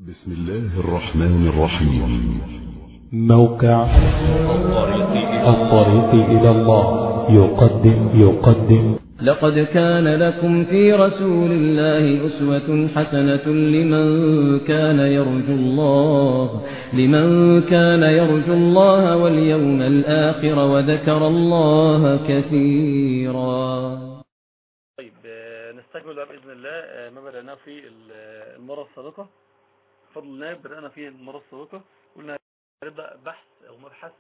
بسم الله الرحمن الرحيم موقع الطريق إلى الله يقدم يقدم لقد كان لكم في رسول الله أسوة حسنة لمن كان يرجو الله لمن كان يرجو الله واليوم الآخر وذكر الله كثيرا طيب آه، نستكمل بقى بإذن الله آه، ما بدأناه في ال- آه، المرة السابقة بفضل الله بدأنا في المرة السابقة قلنا نبدأ بحث أو مبحث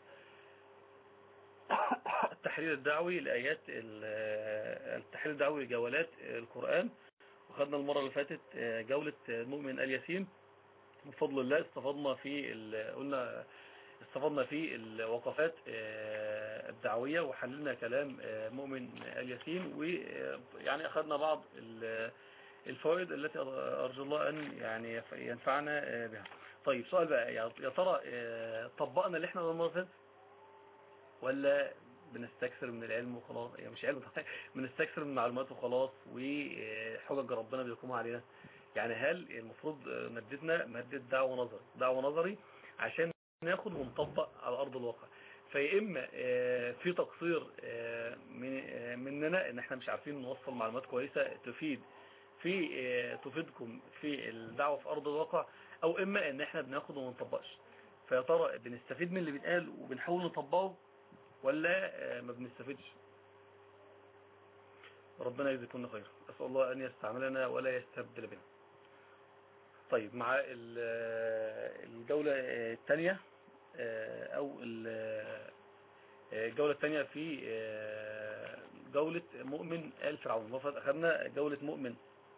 التحرير الدعوي لآيات ال- آه، التحرير الدعوي لجولات القرآن وخدنا المرة اللي فاتت آه، جولة المؤمن الياسين بفضل الله استفدنا في ال- قلنا استفدنا في الوقفات آه، الدعوية وحللنا كلام آه، مؤمن الياسين ويعني أخذنا بعض ال- الفوائد التي أرجو الله أن يعني يف- ينفعنا آه، بها طيب سؤال بقى يا يا ترى آه، طبقنا اللي احنا المرة اللي فاتت ولا بنستكثر من العلم وخلاص يعني مش علم طبعاً، بنستكثر من المعلومات وخلاص وحجج ربنا بيقوم علينا يعني هل المفروض آه، مادتنا مادة دعوة نظري دعوة نظري عشان ناخد ونطبق على ارض الواقع فيا اما آه، في تقصير آه، من- آه، مننا ان احنا مش عارفين نوصل معلومات كويسه تفيد في آه، تفيدكم في الدعوه في ارض الواقع او اما ان احنا بناخد وما نطبقش فيا ترى بنستفيد من اللي بيتقال وبنحاول نطبقه ولا آه، ما بنستفيدش ربنا يجزيكم خير اسال الله ان يستعملنا ولا يستبدل بنا طيب مع ال- آه، الجولة آه، الثانية آه، أو ال- آه، الجولة الثانية في آه، جولة مؤمن آل فرعون وفد أخذنا جولة مؤمن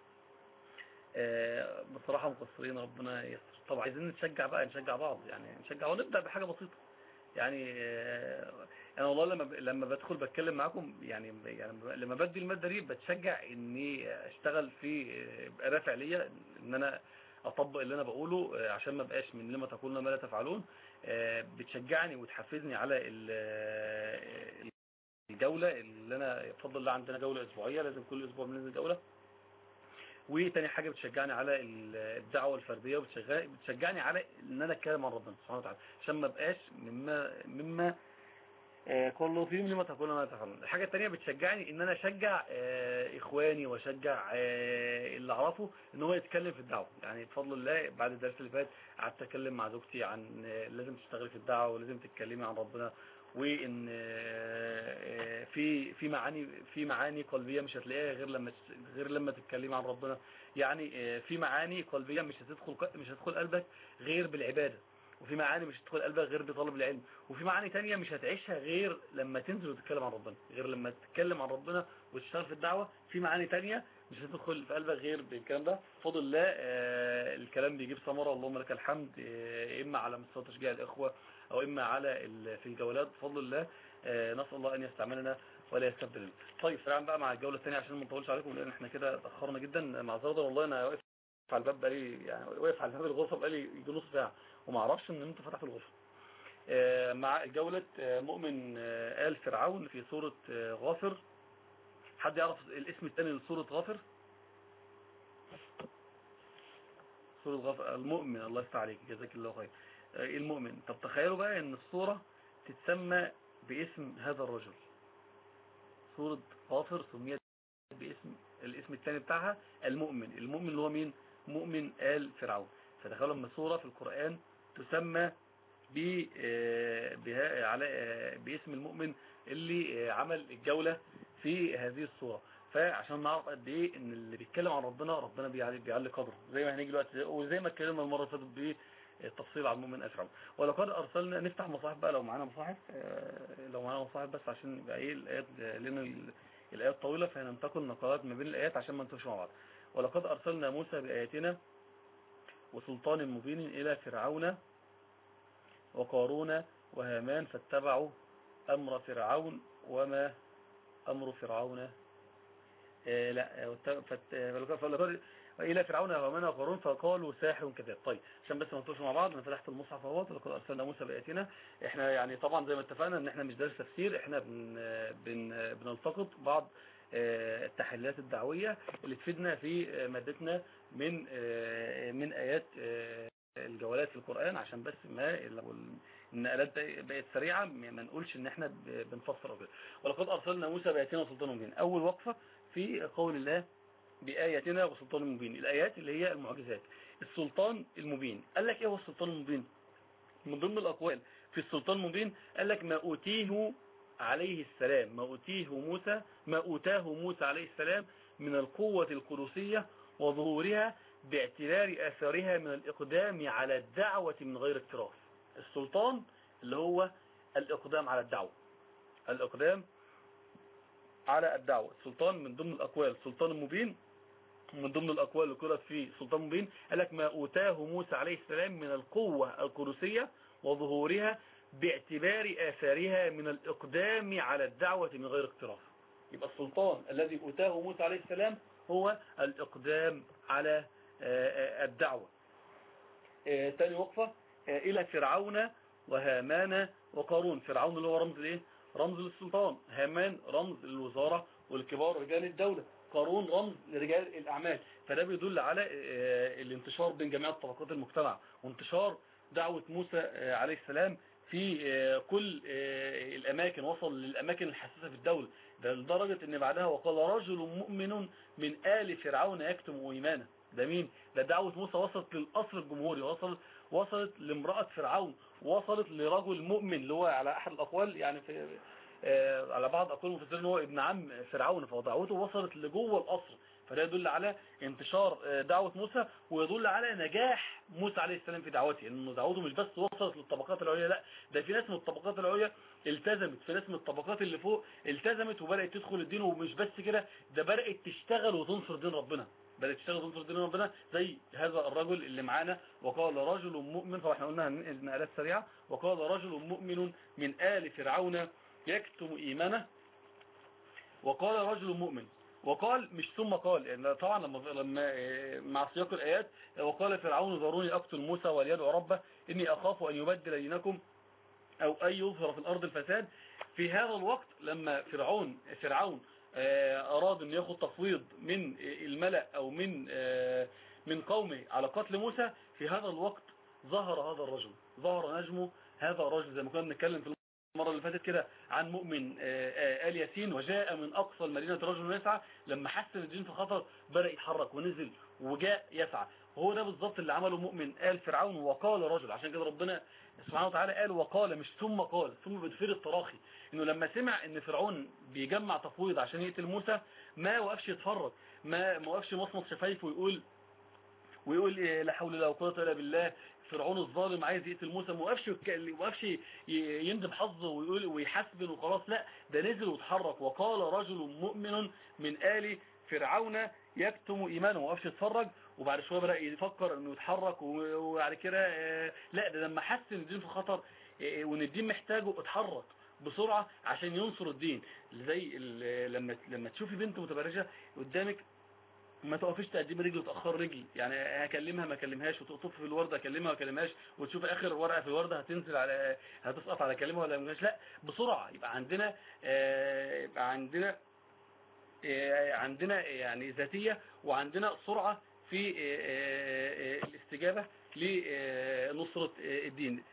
آه، بصراحة مقصرين ربنا يسر طبعا عايزين نشجع بقى نشجع بعض يعني نشجع ونبدأ بحاجة بسيطة يعني آه، انا والله لما ب- لما بدخل بتكلم معاكم يعني يعني لما بدي الماده دي بتشجع اني اشتغل في آه، يبقى رافع ليا ان انا اطبق اللي انا بقوله آه، عشان ما بقاش من لما تقولون ما لا تفعلون آه، بتشجعني وتحفزني على ال- آه، الجوله اللي انا بفضل الله عندنا جوله اسبوعيه لازم كل اسبوع بننزل جوله وتاني حاجه بتشجعني على ال- الدعوه الفرديه وبتشجعني بتشجعني على ان انا اتكلم عن ربنا سبحانه وتعالى عشان ما بقاش مما مما آه، كل فيهم لما تقول ما تفعلون الحاجة التانية بتشجعني ان انا اشجع آه، اخواني واشجع آه، اللي اعرفه ان هو يتكلم في الدعوة يعني بفضل الله بعد الدرس اللي فات قعدت اتكلم مع زوجتي عن آه، لازم تشتغلي في الدعوة ولازم تتكلمي عن ربنا وان آه، آه، في في معاني في معاني قلبية مش هتلاقيها غير لما غير لما تتكلمي عن ربنا يعني آه، في معاني قلبية مش هتدخل مش هتدخل قلبك غير بالعبادة وفي معاني مش هتدخل قلبك غير بطلب العلم وفي معاني تانية مش هتعيشها غير لما تنزل وتتكلم عن ربنا غير لما تتكلم عن ربنا وتشتغل في الدعوة في معاني تانية مش هتدخل في قلبك غير بالكلام ده فضل الله آه، الكلام بيجيب ثمرة اللهم لك الحمد آه، إما على مستوى تشجيع الإخوة أو إما على ال- في الجولات بفضل الله آه، نسأل الله أن يستعملنا ولا يستبدلنا طيب سريعا بقى مع الجولة الثانية عشان ما نطولش عليكم لأن احنا كده اتأخرنا جدا معذرة والله أنا واقف على الباب بقالي يعني واقف على باب الغرفة بقالي يجي نص ساعة وما اعرفش ان انتوا فتحتوا الغرفة آه، مع جولة آه، مؤمن آه، آل فرعون في سورة آه، غافر حد يعرف الاسم الثاني لسورة غافر سورة غافر المؤمن الله يفتح عليك جزاك الله خير آه، المؤمن طب تخيلوا بقى ان السورة تتسمى باسم هذا الرجل سورة غافر سميت باسم الاسم الثاني بتاعها المؤمن المؤمن اللي هو مين مؤمن آل فرعون فتخيلوا لما سورة في القرآن تسمى ب آه، بها على آه، باسم المؤمن اللي آه، عمل الجولة في هذه الصورة فعشان نعرف قد ايه ان اللي بيتكلم عن ربنا ربنا بيعلي, بيعلي قدره زي ما هنيجي دلوقتي وزي ما اتكلمنا المره اللي فاتت بالتفصيل عن المؤمن اسرع ولقد ارسلنا نفتح مصاحف بقى لو معانا مصاحف آه، لو معانا مصاحف بس عشان يبقى ايه الايات لان ال- الايات طويله فهننتقل نقلات ما بين الايات عشان ما نتوهش مع بعض ولقد ارسلنا موسى باياتنا وسلطان مبين الى فرعون وقارون وهامان فاتبعوا أمر فرعون وما أمر فرعون آه لا آه، وات- فت- آه، فلقد- إلى فرعون وهامان وقارون فقالوا ساحر كذاب طيب عشان بس ما نطولش مع بعض انا فتحت المصحف اهوت ولقد ارسلنا موسى بآياتنا احنا يعني طبعا زي ما اتفقنا ان احنا مش دارس تفسير احنا بن بن بنلتقط بعض آه، التحليلات الدعويه اللي تفيدنا في آه، مادتنا من آه، من ايات آه، الجولات في القرآن عشان بس ما لو النقلات بقت سريعة ما نقولش ان احنا بنفسر او كده ولقد ارسلنا موسى بآياتنا وسلطان مبين اول وقفة في قول الله بآياتنا وسلطان مبين الآيات اللي هي المعجزات السلطان المبين قال لك ايه هو السلطان المبين من ضمن الأقوال في السلطان المبين قال لك ما أوتيه عليه السلام ما أوتيه موسى ما أوتاه موسى عليه السلام من القوة القدسية وظهورها باعتبار آثارها من الإقدام على الدعوة من غير اكتراث السلطان اللي هو الإقدام على الدعوة الإقدام على الدعوة السلطان من ضمن الأقوال السلطان المبين من ضمن الأقوال اللي قرأت في سلطان مبين قال لك ما أوتاه موسى عليه السلام من القوة القدسية وظهورها باعتبار آثارها من الإقدام على الدعوة من غير اقتراف يبقى السلطان الذي أوتاه موسى عليه السلام هو الإقدام على الدعوة تاني وقفة إلى فرعون وهامان وقارون فرعون اللي هو رمز الايه رمز للسلطان هامان رمز للوزارة والكبار رجال الدولة قارون رمز لرجال الأعمال فده بيدل على الانتشار بين جميع طبقات المجتمع وانتشار دعوة موسى عليه السلام في كل الأماكن وصل للأماكن الحساسة في الدولة ده لدرجة ان بعدها وقال رجل مؤمن من آل فرعون يكتم إيمانه ده مين ده دعوة موسى وصلت للقصر الجمهوري وصلت وصلت لامرأة فرعون وصلت لرجل مؤمن اللي هو على أحد الأقوال يعني في على بعض أقوال المفسرين هو ابن عم فرعون فدعوته وصلت لجوه القصر فده يدل على انتشار دعوة موسى ويدل على نجاح موسى عليه السلام في دعوته انه دعوته مش بس وصلت للطبقات العليا لا ده في ناس من الطبقات العليا التزمت في ناس من الطبقات اللي فوق التزمت وبدأت تدخل الدين ومش بس كده ده بدأت تشتغل وتنصر دين ربنا بدأت تشتغل وتنصر دين ربنا زي هذا الرجل اللي معانا وقال رجل مؤمن فاحنا قلنا النقلات سريعة وقال رجل مؤمن من آل فرعون يكتم إيمانه وقال رجل مؤمن وقال مش ثم قال يعني طبعا لما لما مع سياق الآيات وقال فرعون ذروني أقتل موسى وليدعو ربه إني أخاف أن يبدل دينكم أو أن يظهر في الأرض الفساد في هذا الوقت لما فرعون فرعون أراد أن ياخد تفويض من الملأ أو من من قومه على قتل موسى في هذا الوقت ظهر هذا الرجل ظهر نجمه هذا الرجل زي ما كنا بنتكلم في المرة اللي فاتت كده عن مؤمن آل ياسين وجاء من أقصى المدينة رجل يسعى لما حس ان الدين في خطر بدأ يتحرك ونزل وجاء يسعى هو ده بالظبط اللي عمله مؤمن آل فرعون وقال رجل عشان كده ربنا سبحانه وتعالى قال وقال مش ثم قال ثم بتفير التراخي انه لما سمع ان فرعون بيجمع تفويض عشان يقتل موسى ما وقفش يتفرج ما ما وقفش مصمت شفايفه ويقول ويقول إيه لا حول ولا قوه الا بالله فرعون الظالم عايز يقتل موسى ما وقفش ما وقفش يندب حظه ويقول ويحسبن وخلاص لا ده نزل واتحرك وقال رجل مؤمن من آل فرعون يكتم ايمانه ما وقفش يتفرج وبعد شويه بدا يفكر انه يتحرك وبعد كده لا ده لما حس ان الدين في خطر وان الدين محتاجه اتحرك بسرعه عشان ينصر الدين زي لما لما تشوفي بنت متبرجه قدامك ما توقفيش تقدم رجل وتأخر رجل يعني هكلمها ما اكلمهاش وتقطف في الوردة اكلمها ما اكلمهاش وتشوف اخر ورقة في الوردة هتنزل على هتسقط على كلمة ولا مش لا بسرعة يبقى عندنا يبقى عندنا عندنا يعني ذاتية وعندنا سرعة في الاستجابة لنصرة الدين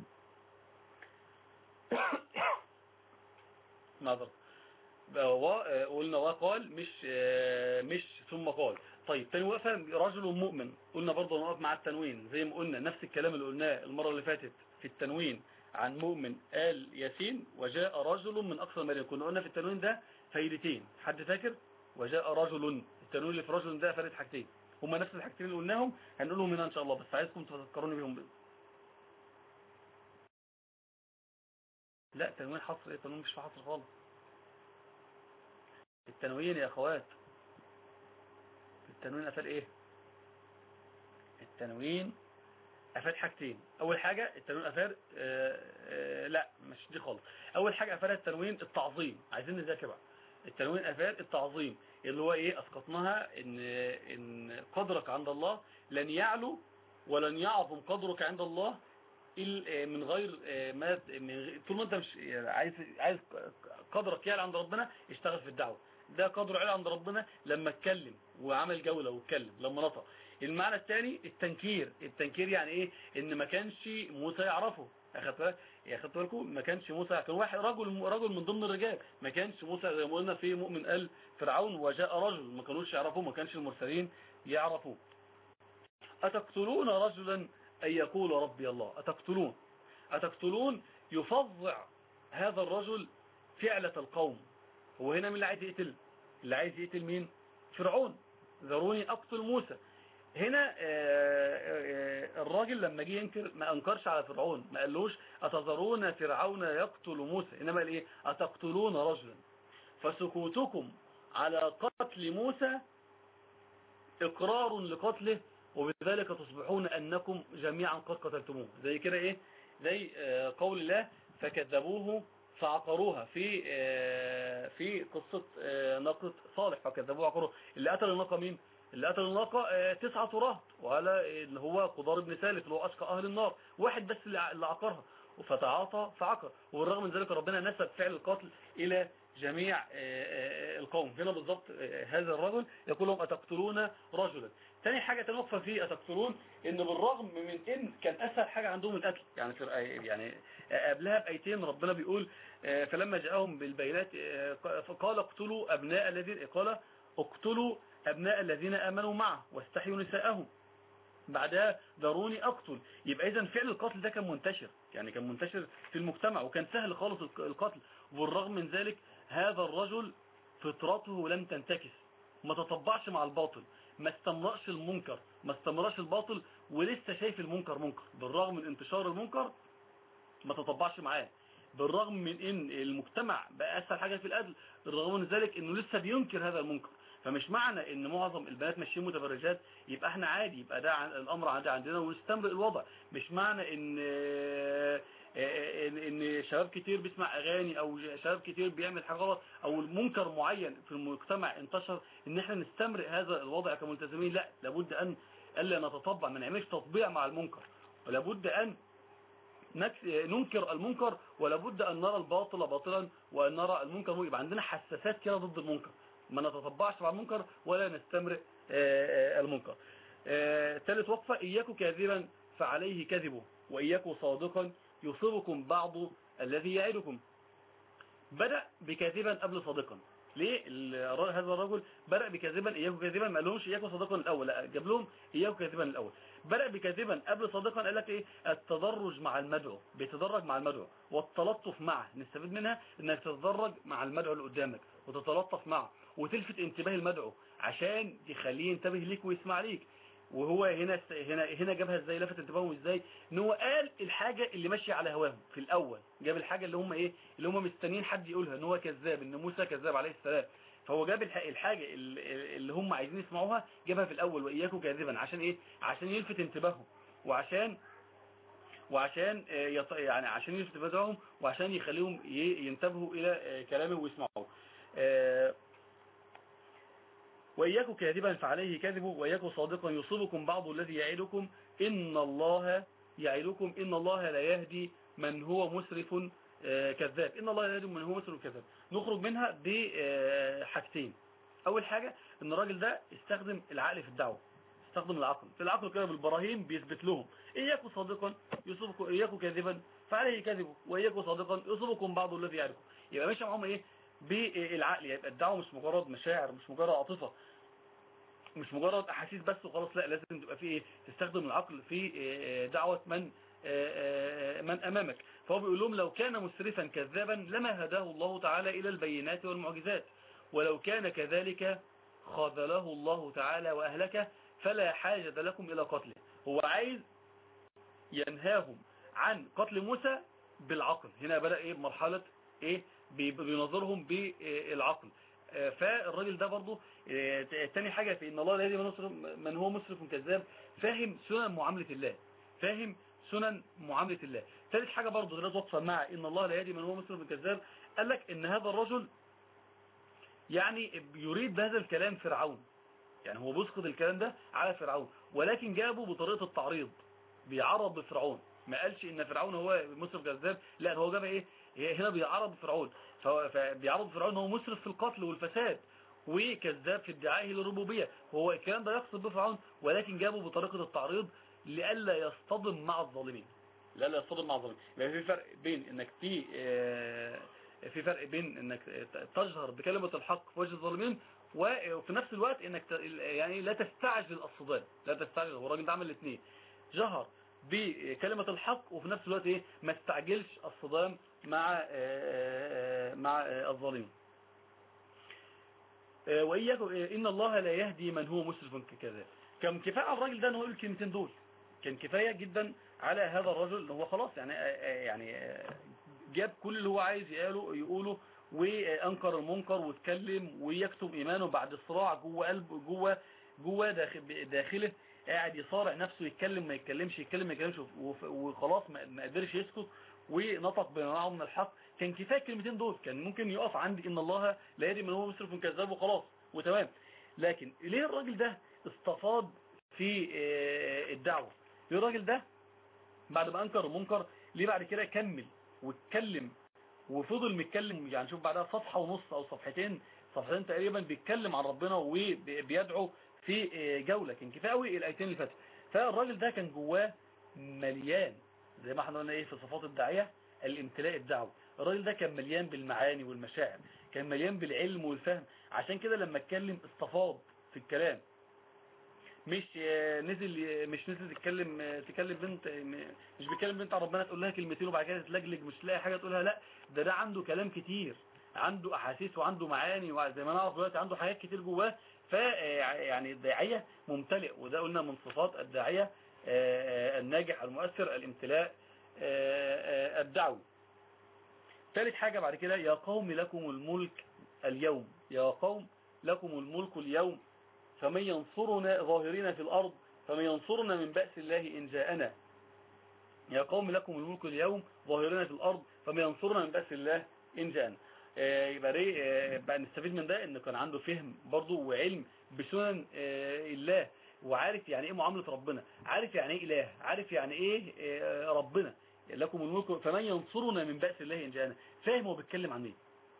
معذرة قلنا وقال مش مش ثم قال طيب تاني وقفة رجل مؤمن قلنا برضه نقف مع التنوين زي ما قلنا نفس الكلام اللي قلناه المرة اللي فاتت في التنوين عن مؤمن آل ياسين وجاء رجل من أقصى المدينة كنا قلنا في التنوين ده فايدتين حد فاكر وجاء رجل التنوين اللي في رجل ده فارد حاجتين هما نفس الحاجتين اللي قلناهم هنقولهم هنا إن شاء الله بس عايزكم تذكروني بيهم بس. لا تنوين حصر ايه تنوين مش في حصر خالص التنوين يا اخوات التنوين افاد ايه التنوين افاد حاجتين اول حاجة التنوين افاد آآ آآ لا مش دي خالص اول حاجة افاد التنوين التعظيم عايزين نذاكر بقى التنوين افاد التعظيم اللي هو ايه اسقطناها ان ان قدرك عند الله لن يعلو ولن يعظم قدرك عند الله من غير ما من طول ما انت مش عايز عايز قدرك يعلى عند ربنا اشتغل في الدعوه ده قدر عالي عند ربنا لما اتكلم وعمل جوله واتكلم لما نطق المعنى الثاني التنكير التنكير يعني ايه ان ما كانش موسى يعرفه اخدت بالك اخدت بالكم ما كانش موسى كان واحد رجل رجل من ضمن الرجال ما كانش موسى زي ما قلنا في مؤمن قال فرعون وجاء رجل ما كانوش يعرفوه ما كانش المرسلين يعرفوه أتقتلون رجلا أن يقول ربي الله أتقتلون أتقتلون يفظع هذا الرجل فعلة القوم هو هنا من اللي عايز يقتل اللي عايز يقتل مين فرعون ذروني أقتل موسى هنا الراجل لما جه ينكر ما أنكرش على فرعون ما قالوش أتذرون فرعون يقتل موسى إنما قال إيه أتقتلون رجلا فسكوتكم على قتل موسى إقرار لقتله وبذلك تصبحون أنكم جميعا قد قتلتموه زي كده إيه زي قول الله فكذبوه فعقروها في في قصة ناقة صالح فكذبوه عقروها اللي قتل الناقة مين اللي قتل الناقة تسعة رهط وهذا اللي هو قدار بن ثالث اللي هو أشقى أهل النار واحد بس اللي عقرها فتعاطى فعقر والرغم من ذلك ربنا نسب فعل القتل إلى جميع القوم هنا بالضبط هذا الرجل يقول لهم أتقتلون رجلا تاني حاجة تنقف فيه أتقتلون إن بالرغم من إن كان أسهل حاجة عندهم القتل يعني في يعني قبلها بأيتين ربنا بيقول فلما جاءهم بالبينات قال اقتلوا أبناء الذين قال اقتلوا أبناء الذين آمنوا معه واستحيوا نساءهم بعدها ضروني أقتل يبقى إذا فعل القتل ده كان منتشر يعني كان منتشر في المجتمع وكان سهل خالص القتل والرغم من ذلك هذا الرجل فطرته لم تنتكس ما تطبعش مع الباطل ما استمرأش المنكر ما استمرأش الباطل ولسه شايف المنكر منكر بالرغم من انتشار المنكر ما تطبعش معاه بالرغم من ان المجتمع بقى اسهل حاجة في القتل بالرغم من ذلك انه لسه بينكر هذا المنكر فمش معنى ان معظم البنات ماشيين متبرجات يبقى احنا عادي يبقى ده الامر عادي عندنا ونستمر الوضع مش معنى ان ان, إن شباب كتير بيسمع اغاني او شباب كتير بيعمل حاجه غلط او المنكر معين في المجتمع انتشر ان احنا نستمر هذا الوضع كملتزمين لا لابد ان الا نتطبع ما نعملش تطبيع مع المنكر ولابد ان ننكر المنكر ولابد ان نرى الباطل باطلا وان نرى المنكر يبقى عندنا حساسات كده ضد المنكر ما نتطبعش مع المنكر ولا نستمر المنكر ثالث وقفة إياك كاذبا فعليه كذبه وإياك صادقا يصيبكم بعض الذي يعدكم بدأ بكاذبا قبل صادقا ليه هذا الرجل بدأ بكاذبا إياك كاذبا ما قالهمش إياك صادقا الأول لا جاب لهم إياك كاذبا الأول بدأ بكاذبا قبل صادقا قال لك إيه التدرج مع المدعو بيتدرج مع المدعو والتلطف معه نستفيد منها إنك تتدرج مع المدعو اللي قدامك وتتلطف معه وتلفت انتباه المدعو عشان تخليه ينتبه ليك ويسمع ليك وهو هنا هنا هنا جابها ازاي لفت انتباههم ازاي ان هو قال الحاجه اللي ماشيه على هواهم في الاول جاب الحاجه اللي هم ايه اللي هم مستنيين حد يقولها ان هو كذاب ان موسى كذاب عليه السلام فهو جاب الحاجه اللي هم عايزين يسمعوها جابها في الاول واياكم كاذبا عشان ايه عشان يلفت انتباههم وعشان وعشان يعني عشان يلفت انتباههم وعشان يخليهم ينتبهوا الى كلامه ويسمعوه وإياك كاذبا فعليه كذبه وإياك صادقا يصيبكم بعض الذي يعدكم إن الله يعدكم إن الله لا يهدي من هو مسرف كذاب إن الله لا يهدي من هو مسرف كذاب نخرج منها بحاجتين أول حاجة إن الراجل ده استخدم العقل في الدعوة استخدم العقل في العقل كده بالبراهين بيثبت لهم إياك صادقا يصيبكم إياك كاذبا فعليه كذبه وإياك صادقا يصيبكم بعض الذي يعدكم يبقى ماشي معاهم إيه بالعقل يبقى الدعوة مش مجرد مشاعر مش مجرد عاطفة مش مجرد احاسيس بس وخلاص لا لازم تبقى في ايه تستخدم العقل في دعوة من من امامك فهو بيقول لهم لو كان مسرفا كذابا لما هداه الله تعالى الى البينات والمعجزات ولو كان كذلك خذله الله تعالى واهلكه فلا حاجة لكم الى قتله هو عايز ينهاهم عن قتل موسى بالعقل هنا بدأ ايه مرحلة ايه بينظرهم بالعقل فالراجل ده برضه تاني حاجة في ان الله لا يهدي من هو مسرف كذاب فاهم سنن معاملة الله فاهم سنن معاملة الله ثالث حاجة برضه غير وقفة مع ان الله لا يهدي من هو مسرف كذاب قال لك ان هذا الرجل يعني يريد بهذا الكلام فرعون يعني هو بيسقط الكلام ده على فرعون ولكن جابه بطريقة التعريض بيعرض بفرعون ما قالش ان فرعون هو مسرف كذاب لا هو جاب ايه هنا بيعرض فرعون فبيعرض فرعون هو مسرف في القتل والفساد وكذاب في ادعائه للربوبيه وهو الكلام ده يقصد به فرعون ولكن جابه بطريقه التعريض لئلا يصطدم مع الظالمين لئلا يصطدم مع الظالمين يعني في فرق بين انك في آه، في فرق بين انك تجهر بكلمه الحق في وجه الظالمين وفي نفس الوقت انك ت- يعني لا تستعجل الصدام لا تستعجل هو الراجل ده عمل الاثنين جهر بكلمة الحق وفي نفس الوقت ايه ما استعجلش الصدام مع آه، آه، مع آه، الظالمين آه، وإياكم آه، إن الله لا يهدي من هو مسرف كذاب كان كفاية على الراجل ده ان هو يقول الكلمتين دول كان كفاية جدا على هذا الرجل اللي هو خلاص يعني آه، آه، يعني آه، جاب كل اللي هو عايز يقوله يقوله وانكر المنكر واتكلم ويكتم ايمانه بعد صراع جوه قلبه جوه جوه داخل داخله قاعد يصارع نفسه يتكلم ما يتكلمش يتكلم ما يتكلمش وف- وخلاص ما ما قدرش يسكت ونطق بنوعه من الحق كان كفايه الكلمتين دول كان ممكن يقف عند ان الله لا يدري من هو مسرف كذاب وخلاص وتمام لكن ليه الراجل ده استفاض في آه، الدعوه ليه الراجل ده بعد ما انكر المنكر ليه بعد كده كمل واتكلم وفضل متكلم يعني شوف بعدها صفحة ونص او صفحتين صفحتين تقريبا بيتكلم عن ربنا وبيدعو في جولة كان كفايه قوي الايتين اللي فاتوا فالراجل ده كان جواه مليان زي ما احنا قلنا ايه في صفات الداعية الامتلاء الدعوي الراجل ده كان مليان بالمعاني والمشاعر كان مليان بالعلم والفهم عشان كده لما اتكلم استفاض في الكلام مش آه، نزل آه، مش نزل تتكلم آه، تكلم بنت آه، م- مش بيكلم بنت على ربنا تقول لها كلمتين وبعد كده تتلجلج مش تلاقي حاجه تقولها لا ده ده عنده كلام كتير عنده احاسيس وعنده معاني وزي ما نعرف دلوقتي عنده حاجات كتير جواه ف يعني الداعيه ممتلئ وده قلنا من صفات الداعيه آه، آه، الناجح المؤثر الامتلاء آه، آه، الدعوي ثالث حاجة بعد كده يا قوم لكم الملك اليوم يا قوم لكم الملك اليوم فمن ينصرنا ظاهرين في الأرض فمن ينصرنا من بأس الله إن جاءنا يا قوم لكم الملك اليوم ظاهرين في الأرض فمن ينصرنا من بأس الله إن جاءنا آه، يبقى ليه آه، بقى نستفيد من ده انه كان عنده فهم برضه وعلم بسنن آه، الله وعارف يعني ايه معاملة ربنا عارف يعني ايه اله عارف يعني ايه آه، ربنا لكم الملك فمن ينصرنا من بأس الله إن جاءنا فاهم هو بيتكلم عن ايه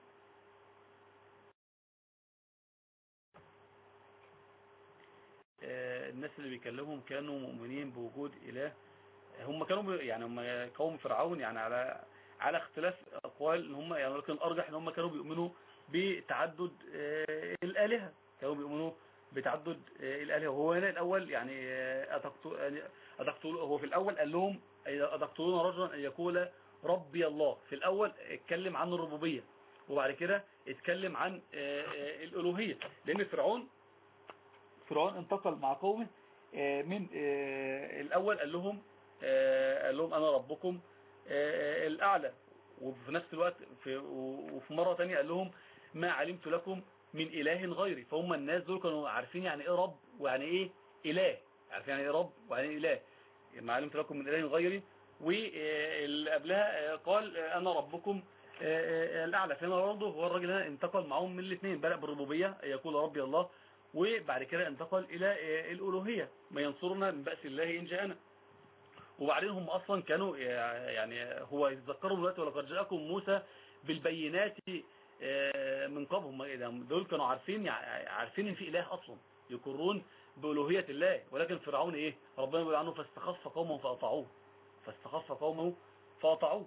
آه، الناس اللي بيكلمهم كانوا مؤمنين بوجود إله هم كانوا بي- يعني هم قوم فرعون يعني على على اختلاف أقوال ان هم يعني لكن الأرجح ان هم كانوا بيؤمنوا بتعدد آه، الآلهة كانوا بيؤمنوا بتعدد آه، الآلهة وهو هنا الأول يعني آه، أتقتل يعني أتقتل هو في الأول قال لهم أتقتلون رجلا أن يقول ربي الله في الأول اتكلم عن الربوبية وبعد كده اتكلم عن آه، آه، الألوهية لأن فرعون فرعون انتقل مع قومه آه، من آه، الأول قال لهم آه، قال لهم أنا ربكم آه، الأعلى وفي نفس الوقت في وفي مرة تانية قال لهم ما علمت لكم من إله غيري فهم الناس دول كانوا عارفين يعني إيه رب ويعني إيه إله عارفين يعني إيه رب ويعني إيه إله ما علمت لكم من إله غيري واللي قبلها آه، قال آه، أنا ربكم آه، آه، الأعلى فهنا برضه هو الراجل هنا انتقل معهم من الاثنين بدأ بالربوبية يقول ربي الله وبعد كده انتقل إلى آه، الألوهية ما ينصرنا من بأس الله إن جاءنا وبعدين هم أصلا كانوا آه، يعني هو يتذكروا دلوقتي ولقد جاءكم موسى بالبينات آه، من قبل هم دول كانوا عارفين يع- عارفين ان في إله أصلا يقرون بألوهية الله ولكن فرعون إيه ربنا بيقول عنه فاستخف قومه فأطاعوه فاستخف قومه فأطاعوه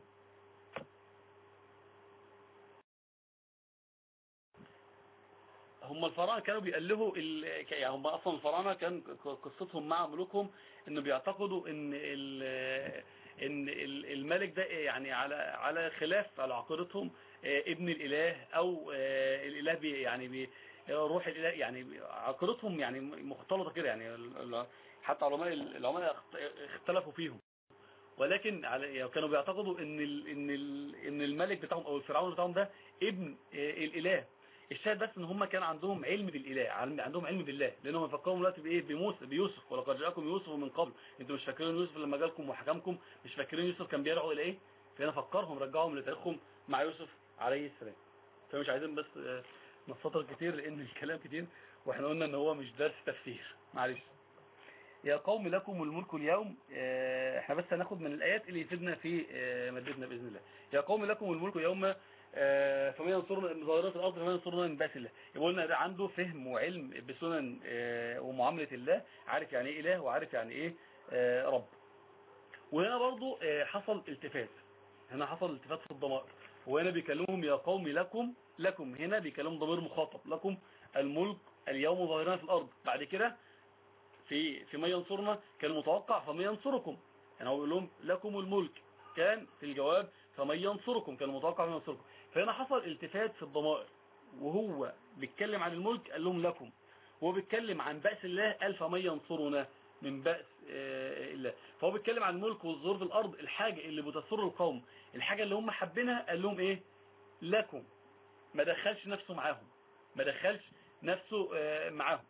هم الفراعنه كانوا بيألهوا ال... يعني هم اصلا الفراعنه كان ق- قصتهم مع ملوكهم انه بيعتقدوا ان ال... ان ال- الملك ده يعني على على خلاف على عقيدتهم آه، ابن الاله او آه، الاله بي يعني بي روح الاله يعني بي- عقيدتهم يعني مختلطه كده يعني ال- ال- حتى علماء العلماء اخت- اختلفوا فيهم ولكن على يعني كانوا بيعتقدوا ان ال ان ال ان الملك بتاعهم او الفرعون بتاعهم ده ابن آه، الاله الشاهد بس ان هم كان عندهم علم بالاله علم- عندهم علم بالله لانهم يفكروا دلوقتي بايه بموسى بيوسف ولقد جاءكم يوسف من قبل انتوا مش فاكرين يوسف لما جالكم وحكمكم مش فاكرين يوسف كان بيدعو الى ايه فهنا فكرهم رجعهم لتاريخهم مع يوسف عليه السلام فمش عايزين بس آه، نستطر كتير لان الكلام كتير واحنا قلنا ان هو مش درس تفسير معلش يا قوم لكم الملك اليوم آه، احنا بس هناخد من الآيات اللي يفيدنا في آه، مادتنا بإذن الله يا قوم لكم الملك يوم آه، فمن ينصرنا من ظاهرات الارض فمن ينصرنا من باس الله يبقى قلنا ده عنده فهم وعلم بسنن آه، ومعامله الله عارف يعني ايه اله وعارف يعني ايه آه، رب وهنا برضو آه، حصل التفات هنا حصل التفات في الضمائر وهنا بيكلمهم يا قوم لكم لكم هنا بيكلمهم ضمير مخاطب لكم الملك اليوم ظاهرين في الارض بعد كده في في من ينصرنا كان متوقع فمن ينصركم يعني هو بيقول لهم لكم الملك كان في الجواب فمن ينصركم كان متوقع من ينصركم فهنا حصل التفات في الضمائر وهو بيتكلم عن الملك قال لهم لكم وهو بيتكلم عن بأس الله قال فمن ينصرنا من بأس آه، الله فهو بيتكلم عن الملك والظهور في الأرض الحاجة اللي بتسر القوم الحاجة اللي هم حابينها قال لهم ايه لكم ما دخلش نفسه معاهم ما دخلش نفسه آه، معاهم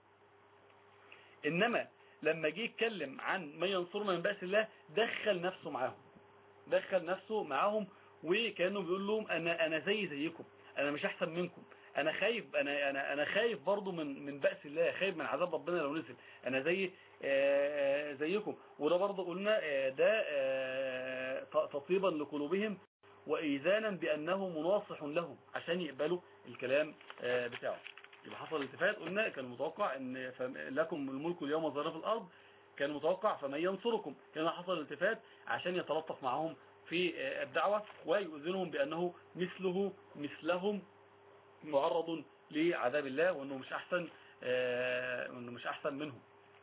انما لما جه يتكلم عن من ينصرنا من بأس الله دخل نفسه معاهم دخل نفسه معاهم وكانه بيقول لهم انا انا زي زيكم انا مش احسن منكم انا خايف انا انا انا خايف برضو من من بأس الله خايف من عذاب ربنا لو نزل انا زي آه، زيكم وده برضو قلنا آه، ده آه، ت- تطيبا لقلوبهم وايذانا بانه مناصح لهم عشان يقبلوا الكلام آه، بتاعه يبقى حصل التفات قلنا كان متوقع ان فم- لكم الملك اليوم ظاهرين في الارض كان متوقع فمن ينصركم كان حصل التفات عشان يتلطف معهم في آه، الدعوة ويؤذنهم بأنه مثله مثلهم معرض لعذاب الله وأنه مش أحسن آه، وأنه مش أحسن منهم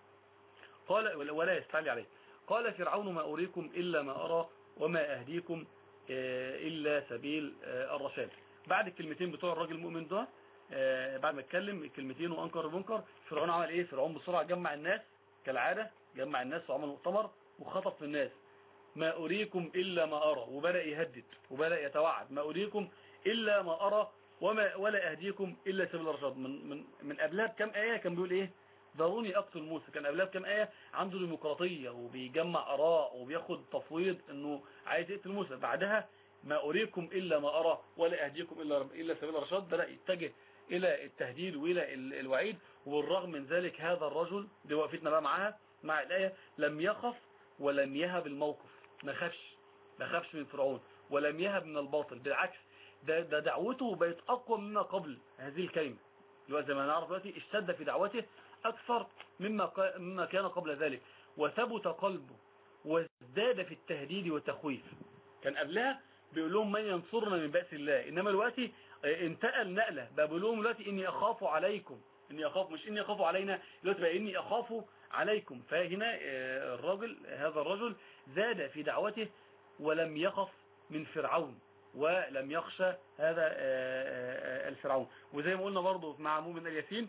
قال ولا يستعلي عليه قال فرعون ما أريكم إلا ما أرى وما أهديكم آه، إلا سبيل آه، الرشاد بعد الكلمتين بتوع الراجل المؤمن ده آه، بعد ما اتكلم الكلمتين وأنكر المنكر فرعون عمل إيه فرعون بسرعة جمع الناس كالعادة جمع الناس وعمل مؤتمر وخطب في الناس ما أريكم إلا ما أرى وبدأ يهدد وبدأ يتوعد ما أريكم إلا ما أرى وما ولا أهديكم إلا سبيل الرشاد من من من قبلها بكم آية كان بيقول إيه ضروني أقتل موسى كان قبلها بكم آية عنده ديمقراطية وبيجمع آراء وبياخد تفويض إنه عايز يقتل موسى بعدها ما أريكم إلا ما أرى ولا أهديكم إلا إلا سبيل الرشاد بدأ يتجه إلى التهديد وإلى ال- الوعيد والرغم من ذلك هذا الرجل دي وقفتنا بقى معاها مع الآية لم يخف ولم يهب الموقف ما خافش ما خافش من فرعون ولم يهب من الباطل بالعكس ده, ده دعوته بقت أقوى مما قبل هذه الكلمة اللي هو زي ما نعرف دلوقتي اشتد في دعوته أكثر مما قا- مما كان قبل ذلك وثبت قلبه وازداد في التهديد والتخويف كان قبلها بيقول لهم من ينصرنا من بأس الله إنما دلوقتي آه، انتقل نقلة بقى بيقول لهم دلوقتي إني أخاف عليكم إني أخاف مش إني أخاف علينا دلوقتي بقى إني أخاف عليكم فهنا آه، الرجل هذا الرجل زاد في دعوته ولم يخف من فرعون ولم يخشى هذا آه، آه، الفرعون وزي ما قلنا برضو مع مؤمن الياسين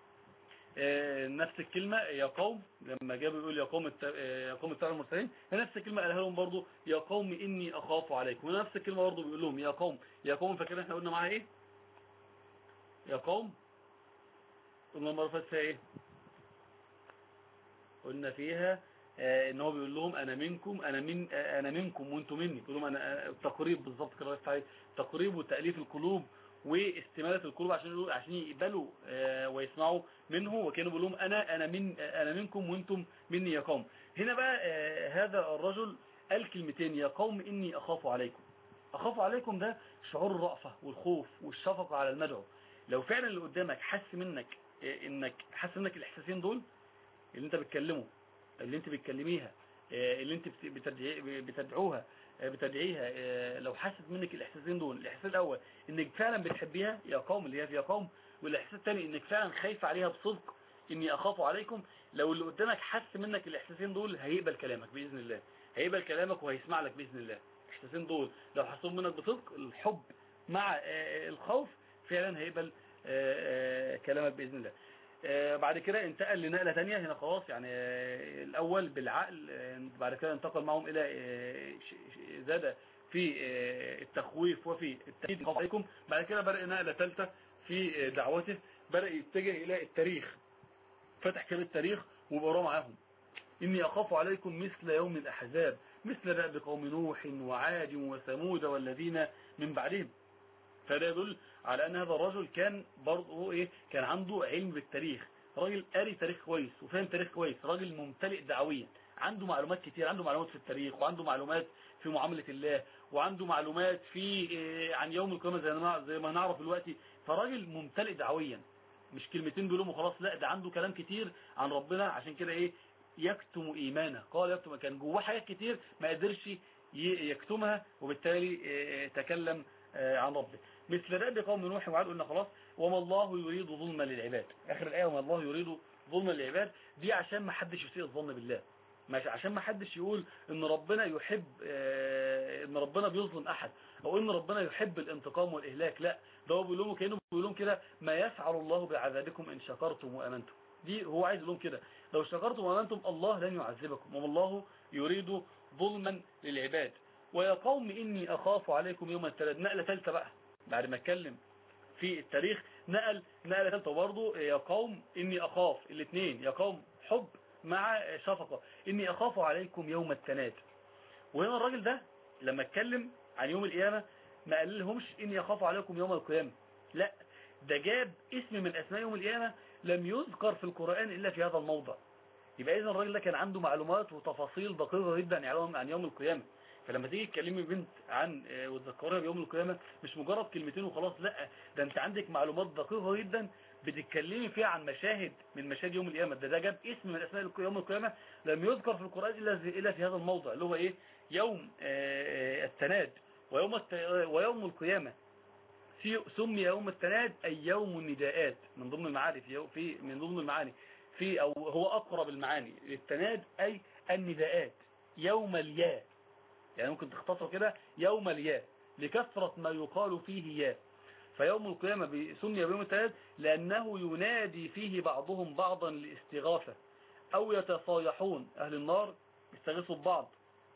آه، نفس الكلمة يا قوم لما جاب يقول يا قوم الت- آه، يا قوم اتبعوا المرسلين نفس الكلمة قالها لهم برضو يا قوم إني أخاف عليكم ونفس الكلمة برضو بيقول لهم يا قوم يا قوم فاكرين احنا قلنا معاها ايه يا قوم قلنا المرة اللي فاتت فيها ايه قلنا فيها آه، ان هو بيقول لهم انا منكم انا من آه، انا منكم وانتم مني بيقول لهم انا آه، تقريب بالظبط كده رأيت عليه تقريب وتأليف القلوب واستمالة القلوب عشان يقولوا عشان يقبلوا آه، ويسمعوا منه وكانوا بيقول لهم انا انا من آه، انا منكم وانتم مني يا قوم هنا بقى آه، هذا الرجل قال كلمتين يا قوم اني اخاف عليكم اخاف عليكم ده شعور الرأفة والخوف والشفقة على المدعو لو فعلا اللي قدامك حس منك آه، انك حس منك الاحساسين دول اللي انت بتكلمه اللي انت بتكلميها آه، اللي انت بت- بتدعي- بتدعوها آه، بتدعيها آه، لو حست منك الاحساسين دول الاحساس الاول انك فعلا بتحبيها يا قوم اللي هي في يا قوم والاحساس الثاني انك فعلا خايفه عليها بصدق اني اخاف عليكم لو اللي قدامك حس منك الاحساسين دول هيقبل كلامك باذن الله هيقبل كلامك وهيسمع لك باذن الله الاحساسين دول لو حسوا منك بصدق الحب مع آه، الخوف فعلا هيقبل آه، آه، كلامك باذن الله آه، بعد كده انتقل لنقلة تانية هنا خلاص يعني آه، الأول بالعقل آه، بعد كده انتقل معهم إلى آه، ش- ش- زاد في آه، التخويف وفي التأكيد خوف عليكم بعد كده بدأ نقلة ثالثة في آه، دعوته بدأ يتجه إلى التاريخ فتح كتاب التاريخ وبقراه معاهم إني أخاف عليكم مثل يوم الأحزاب مثل دأب قوم نوح وعاد وثمود والذين من بعدهم فده يدل على ان هذا الرجل كان برضه ايه كان عنده علم بالتاريخ راجل قاري تاريخ كويس وفاهم تاريخ كويس راجل ممتلئ دعويا عنده معلومات كتير عنده معلومات في التاريخ وعنده معلومات في معاملة الله وعنده معلومات في آه، عن يوم القيامة زي ما زي ما هنعرف دلوقتي فراجل ممتلئ دعويا مش كلمتين بيقولهم وخلاص لا ده عنده كلام كتير عن ربنا عشان كده ايه يكتم ايمانه قال يكتم كان جواه حاجات كتير ما قدرش ي- يكتمها وبالتالي آه، تكلم آه، عن ربه مثل دأب قوم نوح وعاد قلنا خلاص وما الله يريد ظلما للعباد اخر الايه وما الله يريد ظلما للعباد دي عشان ما حدش يسيء الظن بالله ماشي عشان ما حدش يقول ان ربنا يحب آه، ان ربنا بيظلم احد او ان ربنا يحب الانتقام والاهلاك لا ده هو بيقول لهم كانه بيقول لهم كده ما يفعل الله بعذابكم ان شكرتم وامنتم دي هو عايز يقول لهم كده لو شكرتم وامنتم الله لن يعذبكم وما الله يريد ظلما للعباد ويا قوم اني اخاف عليكم يوم التلاد نقله ثالثه بقى بعد ما اتكلم في التاريخ نقل نقله ثالثه برضه يا قوم اني اخاف الاثنين يا قوم حب مع شفقه اني اخاف عليكم يوم التناد وهنا الراجل ده لما اتكلم عن يوم القيامه ما قال لهمش اني اخاف عليكم يوم القيامه لا ده جاب اسم من اسماء يوم القيامه لم يذكر في القران الا في هذا الموضع يبقى اذا الراجل ده كان عنده معلومات وتفاصيل دقيقه جدا يعلمهم عن يوم القيامه فلما تيجي تكلمي بنت عن آه، وتذكرها بيوم القيامه مش مجرد كلمتين وخلاص لا ده انت عندك معلومات دقيقه جدا بتتكلمي فيها عن مشاهد من مشاهد يوم القيامه ده ده جاب اسم من اسماء يوم القيامه لم يذكر في القران الا الا في هذا الموضع اللي هو ايه يوم آه، التناد ويوم الت... ويوم القيامه في سمي يوم التناد أي يوم النداءات من ضمن المعاني في, في من ضمن المعاني في أو هو أقرب المعاني التناد أي النداءات يوم الياء يعني ممكن تختصر كده يوم الياء لكثرة ما يقال فيه ياء فيوم القيامة بي- سمي بيوم التناد لأنه ينادي فيه بعضهم بعضا لاستغاثة أو يتصايحون أهل النار يستغيثوا ببعض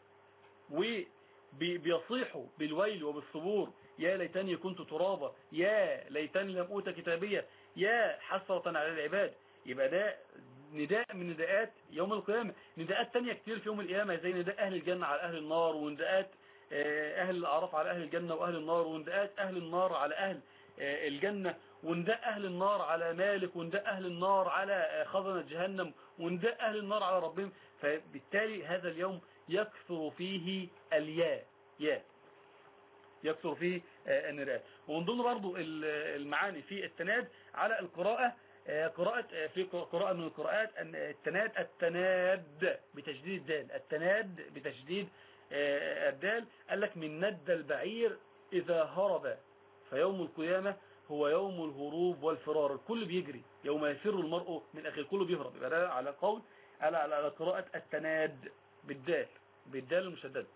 وبيصيحوا بالويل وبالصبور يا ليتني كنت ترابا يا ليتني لم أوت كتابية يا حسرة على العباد يبقى ده نداء من نداءات يوم القيامة نداءات تانية كتير في يوم القيامة زي نداء أهل الجنة على أهل النار ونداءات آه، أهل الأعراف على أهل الجنة وأهل النار ونداءات أهل النار على أهل آه، الجنة ونداء أهل النار على مالك ونداء أهل النار على آه، خزنة جهنم ونداء أهل النار على ربهم فبالتالي هذا اليوم يكثر فيه الياء ياء يكثر فيه آه، النداءات ومن ضمن برضو ال- المعاني في التناد على القراءة آه، قراءة آه، في قراءة من القراءات أن التناد التناد بتشديد الدال التناد بتشديد آه، الدال قال لك من ند البعير إذا هرب فيوم القيامة هو يوم الهروب والفرار الكل بيجري يوم يفر المرء من أخي الكل بيهرب يبقى ده على قول على على على قراءة التناد بالدال بالدال المشددة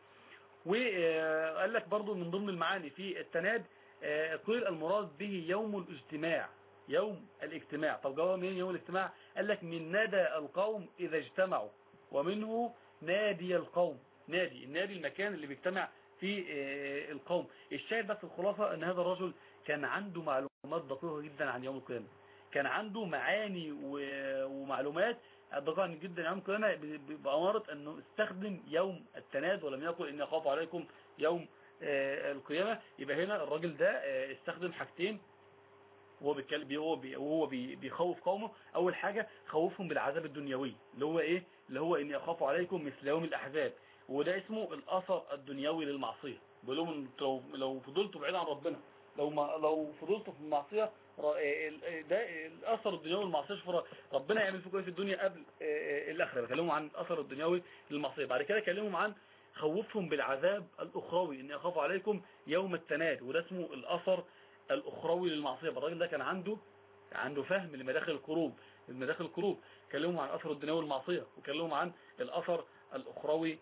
وقال لك برضو من ضمن المعاني في التناد آه، قيل المراد به يوم الاجتماع يوم الاجتماع طب جواب منين يوم الاجتماع قال لك من ندى القوم إذا اجتمعوا ومنه نادي القوم نادي النادي المكان اللي بيجتمع في آه، القوم الشاهد بس الخلاصة ان هذا الرجل كان عنده معلومات دقيقة جدا عن يوم القيامة كان عنده معاني و- ومعلومات دقيقة جدا عن يوم القيامة ب- ب- بأمارة انه استخدم يوم التناد ولم يقل اني اخاف عليكم يوم آه، القيامة يبقى هنا الراجل ده آه، استخدم حاجتين وهو بيتكلم هو بي وهو بي بيخوف قومه اول حاجه خوفهم بالعذاب الدنيوي اللي هو ايه اللي هو اني اخاف عليكم مثل يوم الاحزاب وده اسمه الاثر الدنيوي للمعصيه بيقول لهم انتوا لو لو فضلتوا بعيد عن ربنا لو ما لو فضلتوا في المعصيه ر- ال- ده الاثر الدنيوي للمعصيه شوف ر- ربنا يعمل فيكم ايه في الدنيا قبل آه، آه، الاخره بكلمهم عن الاثر الدنيوي للمعصيه بعد كده كلمهم عن خوفهم بالعذاب الاخروي اني اخاف عليكم يوم التناد وده اسمه الاثر الاخروي للمعصيه الراجل ده كان عنده عنده فهم لمداخل القلوب لمداخل القلوب كلمهم عن اثر الدنيوي للمعصيه وكلمهم عن الاثر الاخروي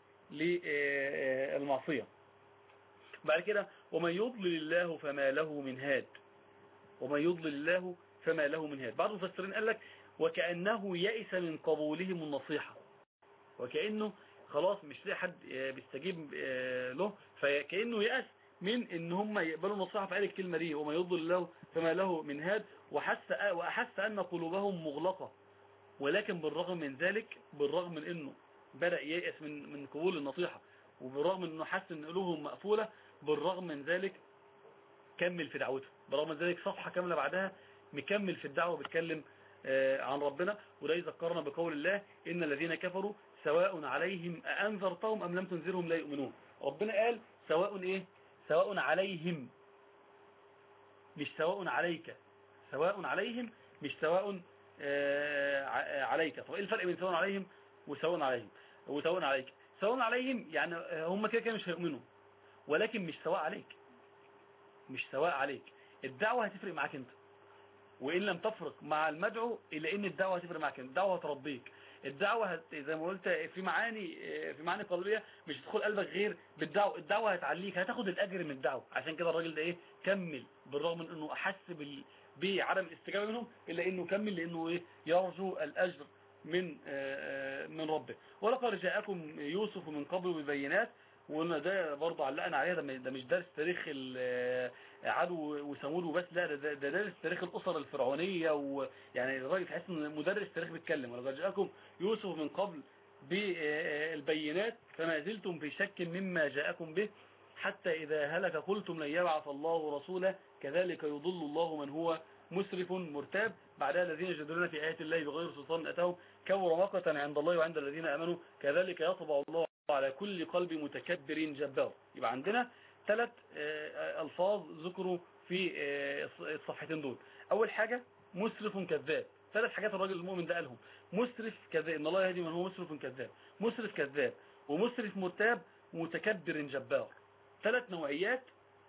للمعصيه بعد كده ومن يضلل الله فما له من هاد ومن يضلل الله فما له من هاد بعض المفسرين قال لك وكأنه يئس من قبولهم النصيحة وكأنه خلاص مش لاقي حد آه، بيستجيب آه، له فكأنه يأس من ان هم يقبلوا النصيحة فقال الكلمة دي وما يضل الله فما له من هاد وحس وأحس أن قلوبهم مغلقة ولكن بالرغم من ذلك بالرغم من انه بدأ ييأس من من قبول النصيحة وبالرغم من انه حس ان قلوبهم مقفولة بالرغم من ذلك كمل في دعوته بالرغم من ذلك صفحة كاملة بعدها مكمل في الدعوة بيتكلم آه، عن ربنا وده يذكرنا بقول الله إن الذين كفروا سواء عليهم أأنذرتهم أم لم تنذرهم لا يؤمنون ربنا قال سواء إيه سواء عليهم مش سواء عليك سواء عليهم مش سواء آه، ع- عليك طب ايه الفرق بين سواء عليهم وسواء عليهم وسواء عليك سواء عليهم يعني آه، هم كده كده مش هيؤمنوا ولكن مش سواء عليك مش سواء عليك الدعوة هتفرق معاك انت وإن لم تفرق مع المدعو إلا إن الدعوة هتفرق معاك الدعوة هتربيك الدعوة هت... زي ما قلت في معاني في معاني قلبية مش هتدخل قلبك غير بالدعوة الدعوة هتعليك هتاخد الأجر من الدعوة عشان كده الراجل ده إيه كمل بالرغم من إنه أحس بال... بعدم الاستجابة منهم إلا إنه كمل لأنه إيه يرجو الأجر من آه، آه، من ربه ولقد جاءكم يوسف من قبل ببينات وقلنا ده برضه علقنا عليها ده م- ده مش درس تاريخ ال- عدو وثمود وبس لا ده ده ده درس تاريخ الاسر الفرعونيه ويعني الراجل تحس ان مدرس تاريخ بيتكلم ولقد جاءكم يوسف من قبل بالبينات فما زلتم في شك مما جاءكم به حتى إذا هلك قلتم لن يبعث الله رسولا كذلك يضل الله من هو مسرف مرتاب بعدها الذين يجادلون في آيات الله بغير سلطان أتاهم كبر مقتا عند الله وعند الذين آمنوا كذلك يطبع الله على كل قلب متكبر جبار يبقى عندنا ثلاث آه، ألفاظ ذكروا في آه، الصفحتين دول أول حاجة مسرف كذاب ثلاث حاجات الراجل المؤمن ده قالهم مسرف كذاب إن الله يهدي من هو مسرف كذاب مسرف كذاب ومسرف مرتاب ومتكبر جبار ثلاث نوعيات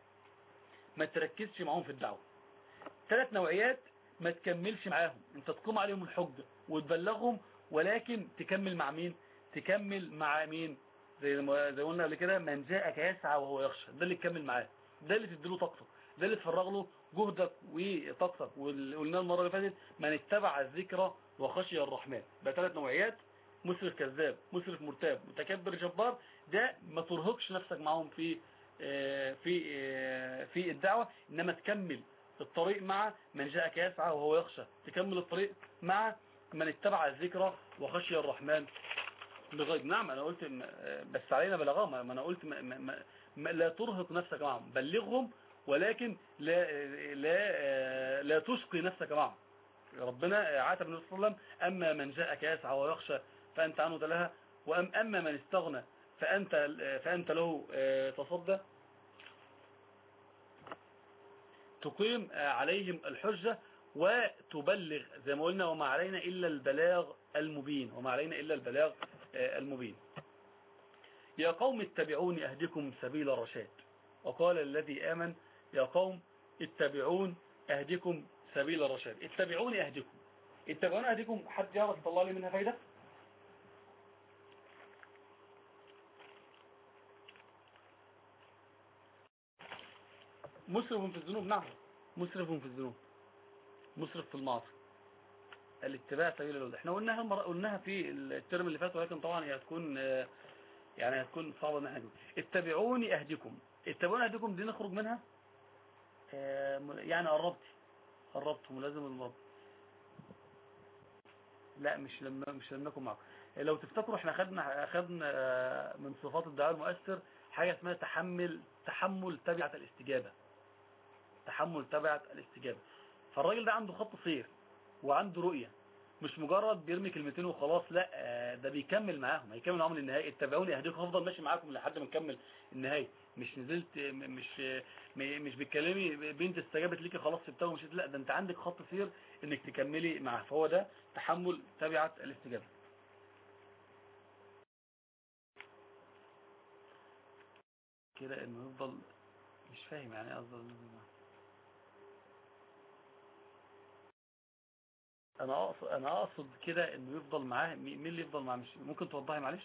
ما تركزش معاهم في الدعوة ثلاث نوعيات ما تكملش معاهم انت تقوم عليهم الحجة وتبلغهم ولكن تكمل مع مين تكمل مع مين زي ما زي ما قلنا قبل كده من جاءك يسعى وهو يخشى ده اللي تكمل معاه ده اللي تديله طاقتك ده اللي تفرغ له جهدك وطاقتك وقلنا المره اللي فاتت من اتبع الذكرى وخشي الرحمن ده ثلاث نوعيات مسرف كذاب مسرف مرتاب متكبر جبار ده ما ترهقش نفسك معاهم في آه، في آه، في الدعوه انما تكمل الطريق مع من جاءك يسعى وهو يخشى تكمل الطريق مع من اتبع الذكرى وخشي الرحمن بغير نعم انا قلت م- بس علينا بلاغهم ما انا قلت ما ما ما لا ترهق نفسك معهم بلغهم ولكن لا لا لا تشقي نفسك معهم ربنا عاتب النبي صلى الله عليه وسلم اما من جاءك يسعى ويخشى فانت عنه تلها وأم اما من استغنى فانت فانت له آه، تصدى تقيم آه، عليهم الحجة وتبلغ زي ما قلنا وما علينا إلا البلاغ المبين وما علينا إلا البلاغ آه، المبين يا قوم اتبعوني أهدكم سبيل الرشاد وقال الذي آمن يا قوم اتبعون أهدكم سبيل الرشاد اتبعوني أهدكم اتبعوني أهدكم حد يعرف يطلع لي منها فايدة مسرف في الذنوب نعم مسرف في الذنوب مسرف في المعاصي الاتباع سبيل الهدى احنا قلناها مرة قلناها في الترم اللي فات ولكن طبعا هي هتكون آه، يعني هتكون صعبة ان احنا نقول اتبعوني اهدكم اتبعوني اهدكم دي نخرج منها آه، م- يعني قربت قربت ملازم المرض لا مش لما مش لمناكم معكم لو تفتكروا احنا خدنا خدنا آه، من صفات الدعاء المؤثر حاجة اسمها تحمل تحمل تبعة الاستجابة تحمل تبعة الاستجابة فالراجل ده عنده خط سير وعنده رؤية مش مجرد بيرمي كلمتين وخلاص لا آه، ده بيكمل معاهم هيكمل معاهم للنهاية اتبعوني اهديكم هفضل ماشي معاكم لحد ما نكمل النهاية مش نزلت م- مش م- مش بتكلمي بنت استجابت ليكي خلاص سبتها ومشيت لا ده انت عندك خط سير انك تكملي معاه فهو ده تحمل تبعة الاستجابة كده انه يفضل مش فاهم يعني ايه افضل انا اقصد انا اقصد كده انه يفضل معاه مي- مين اللي يفضل معاه مش ممكن توضحي معلش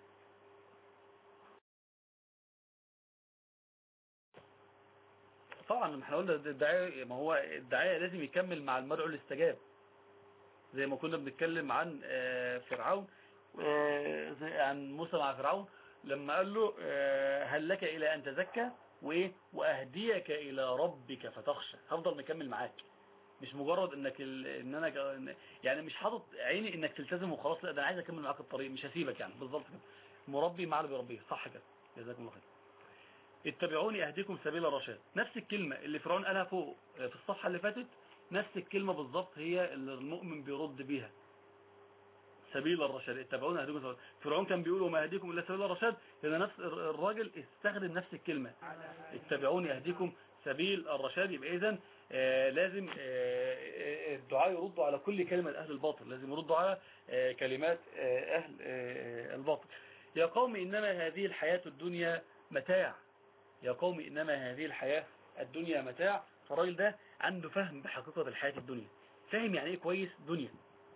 طبعا ما احنا قلنا ده الدعايه ما هو الدعايه لازم يكمل مع المدعو الاستجاب زي ما كنا بنتكلم عن آه، فرعون آه، زي- عن موسى مع فرعون لما قال له آه، هل لك الى ان تزكى وايه واهديك الى ربك فتخشى هفضل مكمل معاك مش مجرد انك ال... ان انا ك- يعني مش حاطط عيني انك تلتزم وخلاص لا ده انا عايز اكمل معاك الطريق مش هسيبك يعني بالظبط كده مربي مع اللي بيربيه صح كده جزاكم الله خير اتبعوني اهديكم سبيل الرشاد نفس الكلمة اللي فرعون قالها فوق آه، في الصفحة اللي فاتت نفس الكلمة بالظبط هي اللي المؤمن بيرد بيها سبيل الرشاد اتبعون اهديكم سبيل فرعون كان بيقول وما اهديكم الا سبيل الرشاد لان نفس الراجل استخدم نفس الكلمه اتبعوني اهديكم سبيل الرشاد يبقى اذا آه لازم آه آه، الدعاء يردوا على كل كلمه اهل الباطل لازم يردوا على آه كلمات آه اهل آه الباطل يا قوم انما هذه الحياه الدنيا متاع يا قوم إنما هذه الحياة الدنيا متاع فالراجل ده عنده فهم بحقيقة الحياة الدنيا فاهم يعني ايه كويس دنيا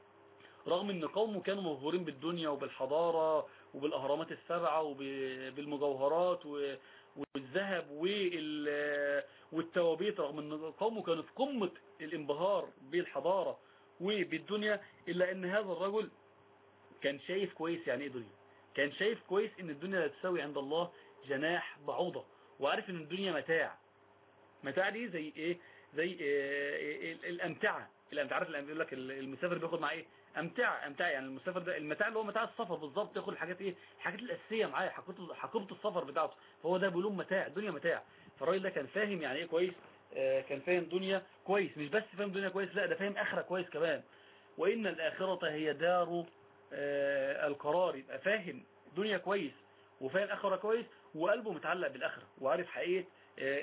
رغم ان قومه كانوا مبهورين بالدنيا وبالحضارة وبالأهرامات السبعة وبالمجوهرات و- والذهب وال- والتوابيت رغم ان قومه كانوا في قمة الانبهار بالحضارة وبالدنيا إلا ان هذا الرجل كان شايف كويس يعني ايه دنيا كان شايف كويس ان الدنيا لا تساوي عند الله جناح بعوضة وعارف ان الدنيا متاع متاع دي زي ايه زي إيه ال- الامتعة الامتعة عارف الأم- يقول لك ال- المسافر بياخد معاه ايه امتعة امتعة يعني المسافر ده المتاع اللي هو متاع السفر بالظبط ياخد الحاجات ايه الحاجات الاساسية معاه حقيقة حقيقة السفر بتاعته فهو ده بيقولون متاع الدنيا متاع فالراجل ده كان فاهم يعني ايه كويس آه، كان فاهم دنيا كويس مش بس فاهم دنيا كويس لا ده فاهم اخرة كويس كمان وان الاخرة هي دار آه، القرار يبقى فاهم دنيا كويس وفاهم اخرة كويس وقلبه متعلق بالاخرة وعارف حقيقة آه، آه،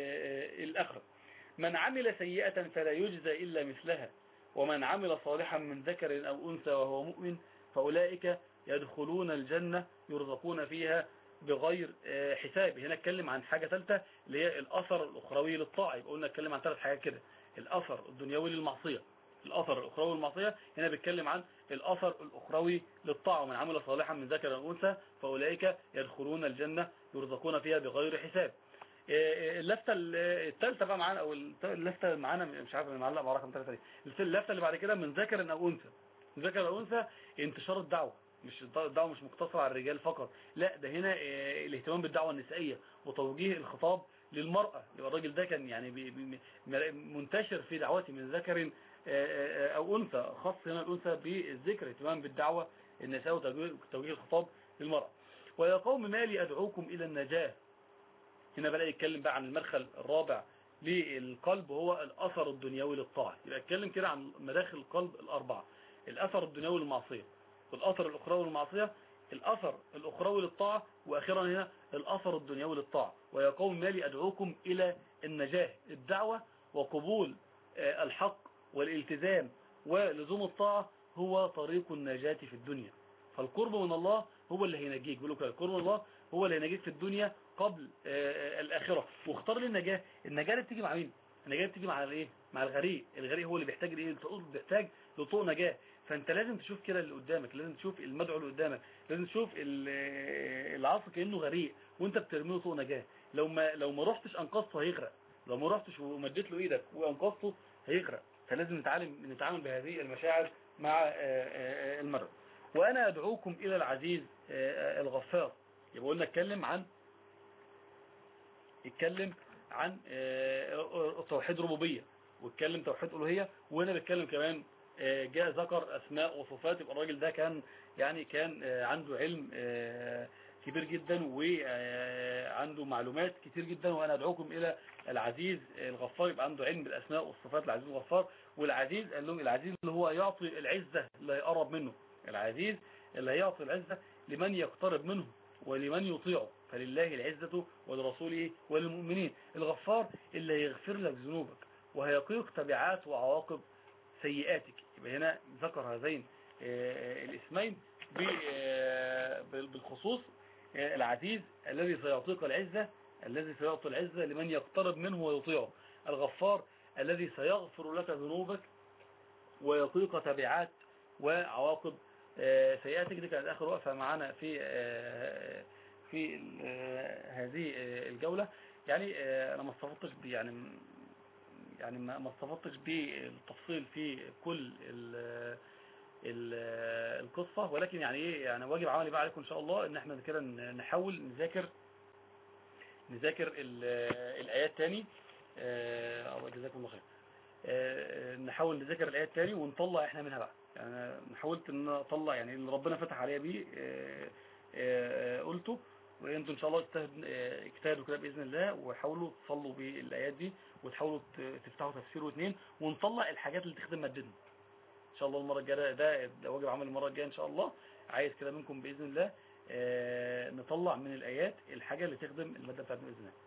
آه، الاخرة من عمل سيئة فلا يجزى إلا مثلها ومن عمل صالحا من ذكر أو أنثى وهو مؤمن فأولئك يدخلون الجنة يرزقون فيها بغير آه، حساب هنا اتكلم عن حاجة ثالثة اللي هي الأثر الأخروي للطاعة يبقى قلنا اتكلم عن ثلاث حاجات كده الأثر الدنيوي للمعصية الأثر الأخروي للمعصية هنا بيتكلم عن الأثر الأخروي للطاعة ومن عمل صالحا من ذكر أو أنثى فأولئك يدخلون الجنة يرزقون فيها بغير حساب آه، اللفتة الثالثة بقى معانا او الت- اللفتة معانا مش عارف انا معلق مع رقم ثلاثة ليه اللفتة اللي بعد كده من ذكر او انثى من ذكر او انثى انتشار الدعوة مش الدعوة مش مقتصرة على الرجال فقط لا ده هنا آه، الاهتمام بالدعوة النسائية وتوجيه الخطاب للمرأة يبقى الراجل ده كان يعني بي- بي- منتشر في دعوته من ذكر آه، آه، او انثى خاص هنا الانثى بالذكر اهتمام بالدعوة النساء وتوجيه توجيه الخطاب للمرأة ويا قوم مالي ادعوكم الى النجاة هنا بدأ يتكلم بقى عن المدخل الرابع للقلب وهو الأثر الدنيوي للطاعة يبقى يتكلم كده عن مداخل القلب الأربعة الأثر الدنيوي للمعصية والأثر الأخروي للمعصية الأثر الأخروي للطاعة وأخيرا هنا الأثر الدنيوي للطاعة ويا قوم مالي أدعوكم إلى النجاة الدعوة وقبول آه، الحق والالتزام ولزوم الطاعة هو طريق النجاة في الدنيا فالقرب من الله هو اللي هينجيك بيقولوا كده القرب من الله هو اللي هينجيك في الدنيا قبل آه، الآخرة واختار لي النجاة النجاة اللي بتيجي مع مين النجاة بتيجي مع الايه مع الغريق الغريق هو اللي بيحتاج لايه بيحتاج لطوق نجاة فانت لازم تشوف كده اللي قدامك لازم تشوف المدعو اللي قدامك لازم تشوف ال- العصر كانه غريق وانت بترمي له طوق نجاة لو ما لو ما رحتش انقذته هيغرق لو ما رحتش ومديت له ايدك وانقذته هيغرق فلازم نتعلم نتعامل بهذه المشاعر مع آه، آه، المرء وانا ادعوكم الى العزيز آه، آه، الغفار يبقى قلنا اتكلم عن اتكلم عن آه، توحيد ربوبية واتكلم توحيد ألوهية وهنا بيتكلم كمان آه، جاء ذكر أسماء وصفات يبقى الراجل ده كان يعني كان آه، عنده علم آه، كبير جدا وعنده معلومات كتير جدا وأنا أدعوكم إلى العزيز الغفار يبقى عنده علم بالأسماء والصفات العزيز الغفار والعزيز قال لهم العزيز اللي هو يعطي العزة اللي يقرب منه العزيز اللي هيعطي العزة لمن يقترب منه ولمن يطيعه فلله العزة ولرسوله وللمؤمنين الغفار اللي يغفر لك ذنوبك وهيقيك تبعات وعواقب سيئاتك يبقى هنا ذكر هذين آه، الاسمين ب- آه، بالخصوص آه، العزيز الذي سيعطيك العزة الذي سيعطي العزة لمن يقترب منه ويطيعه الغفار الذي سيغفر لك ذنوبك ويقيك تبعات وعواقب آه، سيئاتك دي كانت آخر وقفة معنا في آه، في آه، هذه آه، الجولة يعني آه، أنا ما استفدتش ب- يعني يعني ما ما استفدتش بالتفصيل في كل ال- ال- القصة ولكن يعني ايه يعني واجب عملي بقى عليكم ان شاء الله ان احنا كده ن- نحاول نذاكر نذاكر ال- الايات تاني آه، الله جزاكم الله خير آه، نحاول نذاكر الايات تاني ونطلع احنا منها بقى يعني أنا حاولت ان أنا اطلع يعني اللي ربنا فتح عليا بيه آه، آه، قلته وانتم ان شاء الله اجتهد- آه، اجتهدوا كده باذن الله وحاولوا تصلوا بالايات دي وتحاولوا ت- تفتحوا تفسير واثنين ونطلع الحاجات اللي تخدم مادتنا شاء الله المرة الجاية ده, ده واجب عمل المرة الجاية ان شاء الله عايز كده منكم بإذن الله آه، نطلع من الآيات الحاجة اللي تخدم المادة بتاعتنا بإذن الله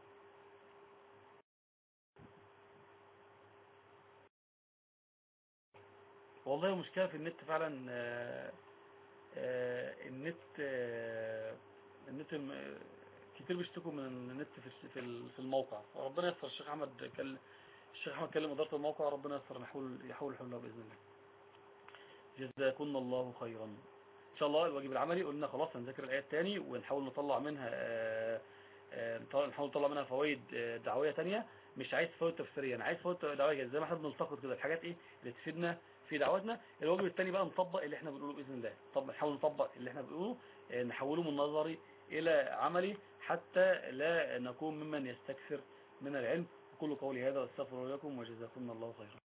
والله مشكلة في النت فعلا آه، آه، النت آه، النت الم- آه، كتير بيشتكوا من النت في الس- في ال- في الموقع ربنا يسر الشيخ احمد كل الشيخ احمد كلم اداره الموقع ربنا يسر نحول يحول حلنا باذن الله جزاكم الله خيرا ان شاء الله الواجب العملي قلنا خلاص هنذاكر الايات تاني ونحاول نطلع منها آه، آه، نطلع- نحاول نطلع منها فوائد آه، دعويه تانية مش عايز فوائد تفسيريه انا عايز فوائد دعويه زي ما احنا بنلتقط كده الحاجات ايه اللي تفيدنا في دعوتنا الواجب الثاني بقى نطبق اللي احنا بنقوله باذن الله طب نحاول نطبق اللي احنا بنقوله آه، نحوله من نظري الى عملي حتى لا نكون ممن يستكثر من العلم أقول قولي هذا واستغفر الله لكم وجزاكم الله خيرا